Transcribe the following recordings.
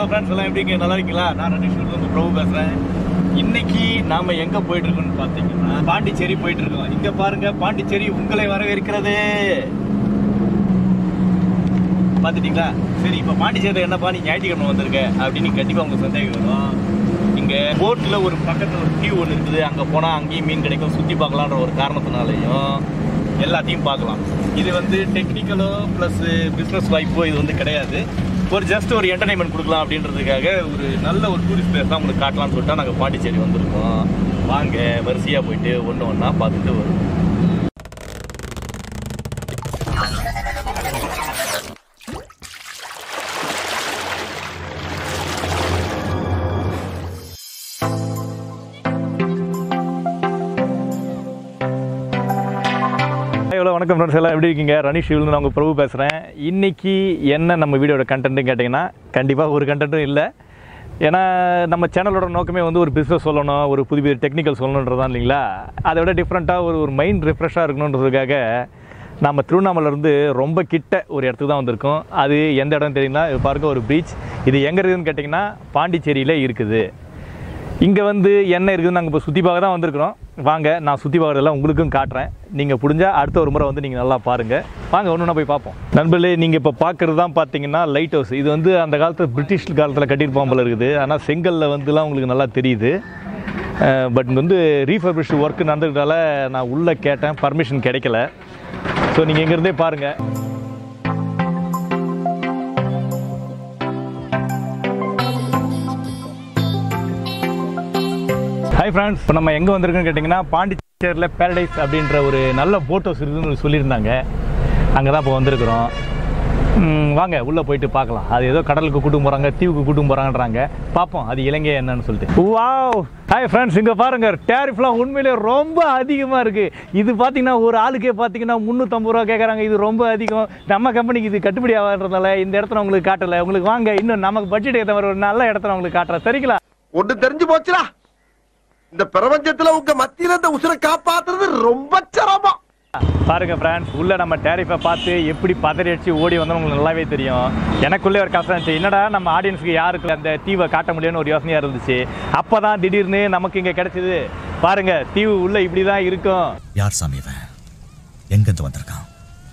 hello friends எல்லாம் எப்படிங்க நல்லா இருக்கீங்களா நான் ரணிஷூர் வந்து பிரபு பேசுறேன் இன்னைக்கு நாம எங்க போயிட்டு இருக்கோம்னு பாத்தீங்கன்னா பாண்டிச்சேரி போயிட்டு இருக்கோம் இங்க பாருங்க பாண்டிச்சேரி உங்களை வரவேற்கிறது பாத்துட்டீங்களா சரி இப்ப பாண்டிச்சேரியில் என்னப்பா நீ ஞாயிற்றுக்கிழமை வந்திருக்க அப்படின்னு கண்டிப்பா உங்களுக்கு சந்தேகம் வரும் இங்க போட்ல ஒரு பக்கத்துல ஒரு தீவு ஒன்று இருக்குது அங்க போனா அங்கேயும் மீன் கிடைக்கும் சுத்தி பார்க்கலான்ற ஒரு காரணத்தினாலையும் எல்லாத்தையும் பார்க்கலாம் இது வந்து டெக்னிக்கலோ ப்ளஸ் பிஸ்னஸ் வாய்ப்போ இது வந்து கிடையாது ஒரு ஜஸ்ட் ஒரு என்டர்டைன்மெண்ட் கொடுக்கலாம் அப்படின்றதுக்காக ஒரு நல்ல ஒரு டூரிஸ்ட் பிளேஸ் தான் உங்களுக்கு காட்டலாம்னு சொல்லிட்டு நாங்கள் பாண்டிச்சேரி வந்திருக்கோம் வாங்க வரிசையாக போயிட்டு ஒன்று ஒன்றா பார்த்துட்டு வருவோம் ஹலோ வணக்கம் ஃப்ரெண்ட்ஸ் எல்லாம் எப்படி இருக்கீங்க ரணிஷ் இருந்து நான் உங்கள் பிரபு பேசுகிறேன் இன்னைக்கு என்ன நம்ம வீடியோட கண்டென்ட்னு கேட்டிங்கன்னா கண்டிப்பாக ஒரு கண்டென்ட்டும் இல்லை ஏன்னா நம்ம சேனலோட நோக்கமே வந்து ஒரு பிஸ்னஸ் சொல்லணும் ஒரு புது புது டெக்னிக்கல் சொல்லணுன்றதான் இல்லைங்களா அதை விட டிஃப்ரெண்ட்டாக ஒரு ஒரு மைண்ட் ரிஃப்ரெஷ்ஷாக இருக்கணுன்றதுக்காக நம்ம திருவண்ணாமலேருந்து ரொம்ப கிட்ட ஒரு இடத்துக்கு தான் வந்திருக்கோம் அது எந்த இடம் தெரியுங்களா இது பாருங்க ஒரு பீச் இது எங்கே இருக்குதுன்னு கேட்டிங்கன்னா பாண்டிச்சேரியில் இருக்குது இங்கே வந்து என்ன இருக்குதுன்னு நாங்கள் இப்போ சுற்றி பார்க்க தான் வந்திருக்கிறோம் வாங்க நான் சுற்றி பார்க்குறதெல்லாம் உங்களுக்கும் காட்டுறேன் நீங்கள் புரிஞ்சால் அடுத்த ஒரு முறை வந்து நீங்கள் நல்லா பாருங்கள் வாங்க ஒன்று ஒன்றா போய் பார்ப்போம் நண்பர்களே நீங்கள் இப்போ பார்க்குறது தான் பார்த்தீங்கன்னா லைட் ஹவுஸ் இது வந்து அந்த காலத்தில் பிரிட்டிஷ் காலத்தில் கட்டியிருப்பான் போல இருக்குது ஆனால் செங்கல்ல வந்துலாம் உங்களுக்கு நல்லா தெரியுது பட் வந்து ரீஃபர்பிஷ் ஒர்க் நடந்ததுனால நான் உள்ளே கேட்டேன் பர்மிஷன் கிடைக்கல ஸோ நீங்கள் இங்கேருந்தே பாருங்கள் ஹாய் ஃப்ரெண்ட்ஸ் இப்போ நம்ம எங்கே வந்திருக்கோன்னு கேட்டிங்கன்னா பாண்டிச்சேரியில் பேரடைஸ் அப்படின்ற ஒரு நல்ல போட் ஹவுஸ் இருக்குதுன்னு சொல்லியிருந்தாங்க அங்கே தான் இப்போ வந்திருக்கிறோம் ம், வாங்க உள்ளே போயிட்டு பார்க்கலாம் அது ஏதோ கடலுக்கு கூட்டும் போகிறாங்க தீவுக்கு கூட்டும் போகிறாங்கன்றாங்க பார்ப்போம் அது இலங்கை என்னன்னு சொல்லிட்டு வாவ் ஹாய் ஃப்ரெண்ட்ஸ் இங்கே பாருங்க டேரிஃப்லாம் உண்மையிலே ரொம்ப அதிகமாக இருக்குது இது பார்த்தீங்கன்னா ஒரு ஆளுக்கே பார்த்தீங்கன்னா முந்நூற்றம்பது ரூபா கேட்குறாங்க இது ரொம்ப அதிகம் நம்ம கம்பெனிக்கு இது கட்டுப்படி ஆகாதனால இந்த இடத்துல உங்களுக்கு காட்டலை உங்களுக்கு வாங்க இன்னும் நமக்கு பட்ஜெட் ஏற்ற மாதிரி ஒரு நல்ல இடத்துல உங்களுக்கு காட்டுறேன் சரிங்களா ஒண்ணு தெரிஞ்சு போச்சுடா இந்த பிரபஞ்சத்துல உங்க மத்தியில இந்த உசுரை காப்பாத்துறது ரொம்ப சிரமம் பாருங்க ஃப்ரெண்ட்ஸ் உள்ள நம்ம டேரிஃபை பார்த்து எப்படி பதறி அடிச்சு ஓடி வந்தோம் உங்களுக்கு நல்லாவே தெரியும் எனக்குள்ளே ஒரு கஷ்டம் இருந்துச்சு என்னடா நம்ம ஆடியன்ஸ்க்கு யாருக்கு அந்த தீவை காட்ட முடியும்னு ஒரு யோசனையா இருந்துச்சு அப்பதான் திடீர்னு நமக்கு இங்க கிடைச்சது பாருங்க தீவு உள்ள இப்படி தான் இருக்கும் யார் சாமி இவன் எங்கிருந்து வந்திருக்கான்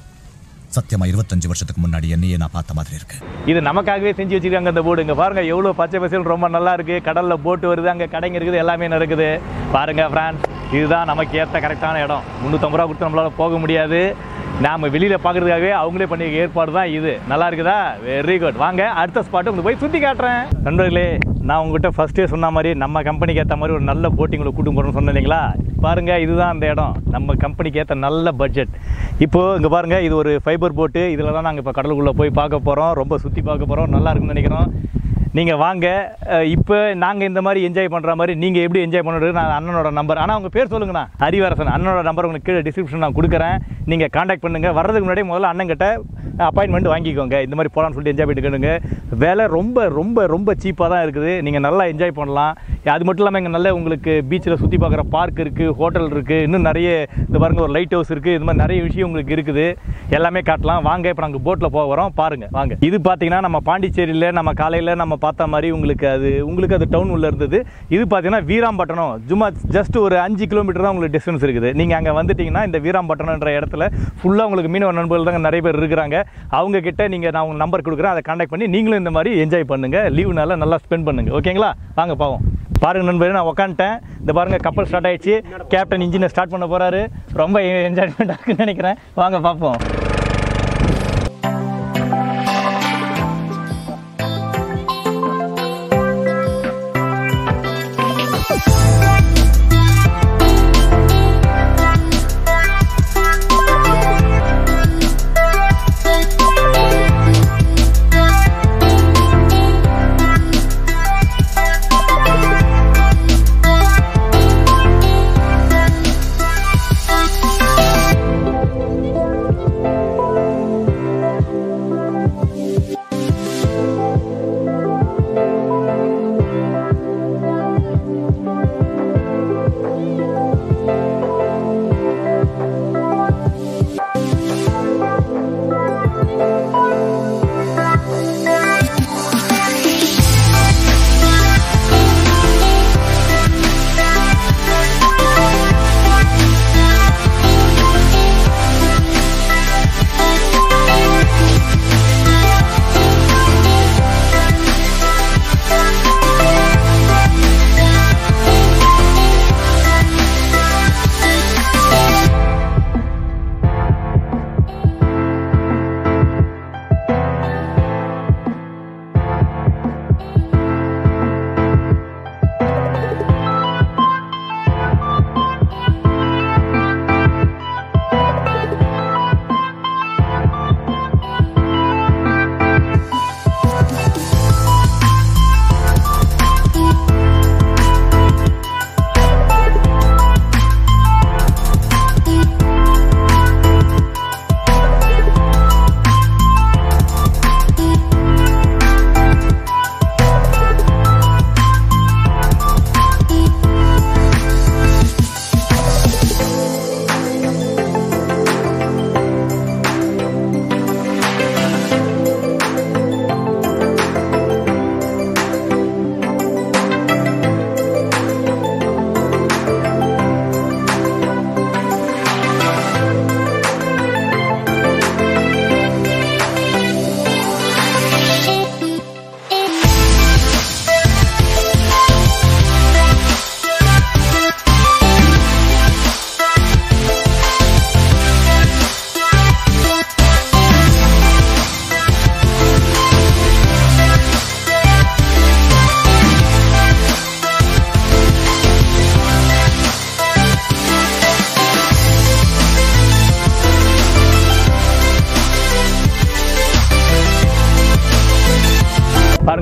சத்தியமா இருபத்தஞ்சு வருஷத்துக்கு முன்னாடி என்னையே நான் பார்த்த மாதிரி இருக்கு இது நமக்காகவே செஞ்சு வச்சிருக்காங்க இந்த போர்டு இங்க பாருங்க எவ்வளவு பச்சை பசேல் ரொம்ப நல்லா இருக்கு கடல்ல போட்டு வருது அங்க கடைங்க இருக்குது எல்லாமே நடக்குது பாருங்க ஃப்ரான்ஸ் இதுதான் நமக்கு ஏற்ற கரெக்டான இடம் முந்நூற்றம்பது ரூபா கொடுத்து நம்மளால போக முடியாது நாம வெளியில பார்க்கறதுக்காகவே அவங்களே பண்ணி ஏற்பாடு தான் இது நல்லா இருக்குதா வெரி குட் வாங்க அடுத்த ஸ்பாட் உங்களுக்கு போய் சுத்தி காட்டுறேன் நண்பர்களே நான் உங்ககிட்ட ஃபர்ஸ்டே சொன்ன மாதிரி நம்ம கம்பெனிக்கு ஏற்ற மாதிரி ஒரு நல்ல போட்டிங் உங்களை கூட்டும் போறோம்னு சொன்னேன் இல்லைங்களா பாருங்க இதுதான் அந்த இடம் நம்ம கம்பெனிக்கு ஏற்ற நல்ல பட்ஜெட் இப்போ இங்க பாருங்க இது ஒரு ஃபைபர் போட்டு இதில் தான் நாங்கள் இப்போ கடலுக்குள்ளே போய் பார்க்க போகிறோம் ரொம்ப சுற்றி பார்க்க போகிறோம் நல்லா இருக்குன்னு நினைக்கிறோம் நீங்கள் வாங்க அஹ் இப்போ நாங்கள் இந்த மாதிரி என்ஜாய் பண்ணுற மாதிரி நீங்கள் எப்படி என்ஜாய் பண்ணுறது நான் அண்ணனோட நம்பர் ஆனால் உங்கள் பேர் சொல்லுங்கண்ணா ஹரிவரசன் அண்ணனோட நம்பர் உங்களுக்கு கீழே டிஸ்கிரிப்ஷன் நான் கொடுக்குறேன் நீங்கள் காண்டாக்ட் பண்ணுங்கள் வர்றதுக்கு முன்னாடி முதல்ல அண்ணன்கிட்ட அப்பாயின்மெண்ட் வாங்கிக்கோங்க இந்த மாதிரி போகலான்னு சொல்லிட்டு என்ஜாய் பண்ணிட்டுக்கணுங்க விலை ரொம்ப ரொம்ப ரொம்ப சீப்பாக தான் இருக்குது நீங்கள் நல்லா என்ஜாய் பண்ணலாம் அது மட்டும் இல்லாமல் இங்கே நல்ல உங்களுக்கு பீச்சில் சுற்றி பார்க்குற பார்க் இருக்குது ஹோட்டல் இருக்குது இன்னும் நிறைய இந்த பாருங்க ஒரு லைட் ஹவுஸ் இருக்குது இது மாதிரி நிறைய விஷயம் உங்களுக்கு இருக்குது எல்லாமே காட்டலாம் வாங்க இப்போ நாங்கள் போட்டில் போக வரோம் பாருங்க வாங்க இது பார்த்தீங்கன்னா நம்ம பாண்டிச்சேரியில் நம்ம காலையில் நம்ம பார்த்த மாதிரி உங்களுக்கு அது உங்களுக்கு அது டவுன் உள்ள இருந்தது இது பார்த்தீங்கன்னா வீராம்பட்டினம் சும்மா ஜஸ்ட் ஒரு அஞ்சு கிலோமீட்டர் தான் உங்களுக்கு டிஸ்டன்ஸ் இருக்குது நீங்கள் அங்கே வந்துட்டீங்கன்னா இந்த வீராம்பட்டினம்ன்ற இடத்துல ஃபுல்லாக உங்களுக்கு மீனவ நண்பர்கள் தான் நிறைய பேர் இருக்கிறாங்க அவங்க கிட்ட நீங்கள் நான் உங்கள் நம்பர் கொடுக்குறேன் அதை கான்டாக்ட் பண்ணி நீங்களும் இந்த மாதிரி என்ஜாய் பண்ணுங்க லீவு நாள நல்லா ஸ்பெண்ட் பண்ணுங்க ஓகேங்களா வாங்க பாவோம் பாருங்க நண்பரே நான் உட்காந்துட்டேன் இந்த பாருங்க கப்பல் ஸ்டார்ட் ஆயிடுச்சு கேப்டன் இன்ஜினை ஸ்டார்ட் பண்ண போறாரு ரொம்ப என்ஜாய்மெண்ட் இருக்குன்னு நினைக்கிறேன் வாங்க பார்ப்போம்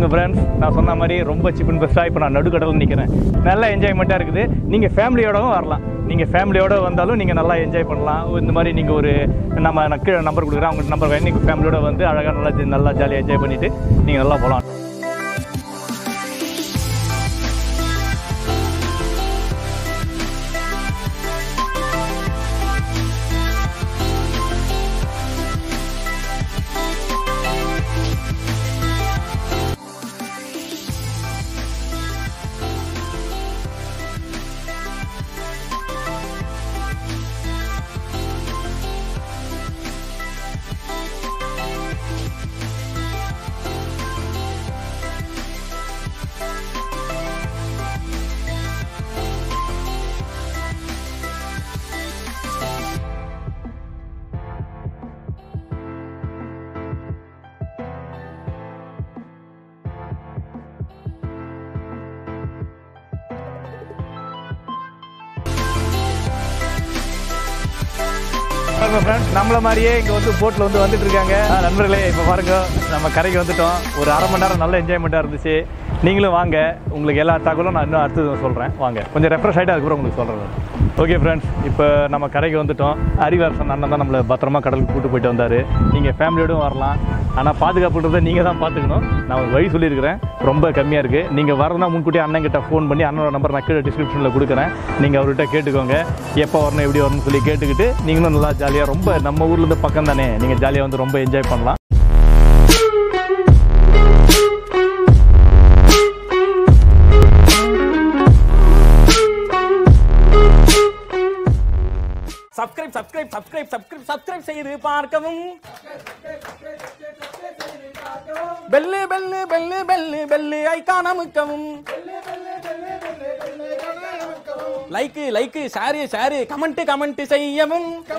பாருங்க ஃப்ரெண்ட்ஸ் நான் சொன்ன மாதிரி ரொம்ப சீப் அண்ட் பெஸ்ட்டாக இப்போ நான் நடுக்கடலில் நிற்கிறேன் நல்ல என்ஜாய்மெண்ட்டாக இருக்குது நீங்கள் ஃபேமிலியோடவும் வரலாம் நீங்கள் ஃபேமிலியோட வந்தாலும் நீங்கள் நல்லா என்ஜாய் பண்ணலாம் இந்த மாதிரி நீங்கள் ஒரு நம்ம நான் கீழே நம்பர் கொடுக்குறேன் அவங்க நம்பர் வாங்கி நீங்கள் ஃபேமிலியோட வந்து அழகாக நல்லா ஜ- நல்லா ஜாலியாக என்ஜாய் பண்ணிவிட்டு நீங்கள் நல்லா போகலாம் பாருங்க ஃப்ரெண்ட்ஸ் நம்மள மாதிரியே இங்கே வந்து போட்டில் வந்து வந்துட்டு இருக்காங்க ஆ, நண்பர்களே இப்போ பாருங்க நம்ம கரைக்கு வந்துட்டோம் ஒரு அரை மணி நேரம் நல்ல என்ஜாய்மெண்ட்டாக இருந்துச்சு நீங்களும் வாங்க உங்களுக்கு எல்லா தகவலும் நான் இன்னும் அடுத்தது சொல்கிறேன் வாங்க கொஞ்சம் ரெஃப்ரெஷ் ஆகிட்டு அதுக்கப்புறம் உங்களுக்கு சொல்கிறேன் ஓகே ஃப்ரெண்ட்ஸ் இப்போ நம்ம கரைக்கு வந்துட்டோம் அறிவாரசன் அண்ணன் தான் நம்மளை பத்திரமா கடலுக்கு கூட்டு போயிட்டு வந்தார் நீங்கள் ஃபேமிலியோடும் வரலாம் ஆனால் பாதுகாப்புன்றதை நீங்கள் தான் பார்த்துக்கணும் நான் ஒரு வழி சொல்லியிருக்கிறேன் ரொம்ப கம்மியாக இருக்குது நீங்கள் வரணும்னா முன்கூட்டியே அண்ணன் கிட்ட ஃபோன் பண்ணி அண்ணனோட நம்பர் நான் கீழே டிஸ்கிரிப்ஷனில் கொடுக்குறேன் நீங்கள் அவர்கிட்ட கேட்டுக்கோங்க எப்போ வரணும் எப்படி வரணும்னு சொல்லி கேட்டுக்கிட்டு நீங்களும் நல்லா ஜாலியாக ரொம்ப நம்ம ஊர்லேருந்து பக்கம் தானே நீங்கள் ஜாலியாக வந்து ரொம்ப என்ஜாய் பண்ணலாம் subscribe subscribe subscribe subscribe subscribe செய்து பார்க்கவும் bell bell bell bell bell icon அமுக்கவும் like like share share comment comment செய்யவும்